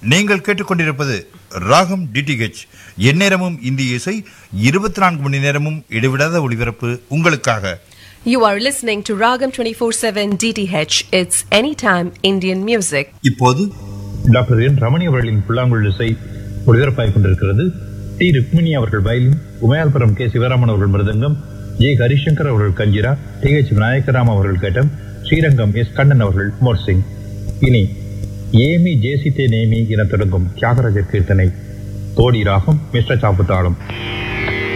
நீங்கள் கேட்டுக்கொண்டிருப்பது ராகம் டிடிஹெச் எந்நேரமும் இந்திய இசை இருபத்தி நான்கு மணி நேரமும் இடைவிடாத ஒளிபரப்பு உங்களுக்காக You are listening to Ragam 24/7 DTH. It's anytime Indian music. இப்போது டாக்டர் என் ரமணி அவர்களின் புல்லாங்குழல் இசை ஒளிபரப்பாய் கொண்டிருக்கிறது டி ருக்மிணி அவர்கள் வயலின் உமையால்புரம் கே சிவராமன் அவர்கள் மிருதங்கம் ஜே ஹரிசங்கர் அவர்கள் கஞ்சிரா டி எச் விநாயகராம் அவர்கள் கேட்டம் ஸ்ரீரங்கம் எஸ் கண்ணன் அவர்கள் மோர்சிங் இனி ஏமி ஜேசித்தே நேமி என தொடங்கும் தியாகராஜர் கீர்த்தனை தோடி ராகம் மிஸ்ர சாப்புத்தாளம்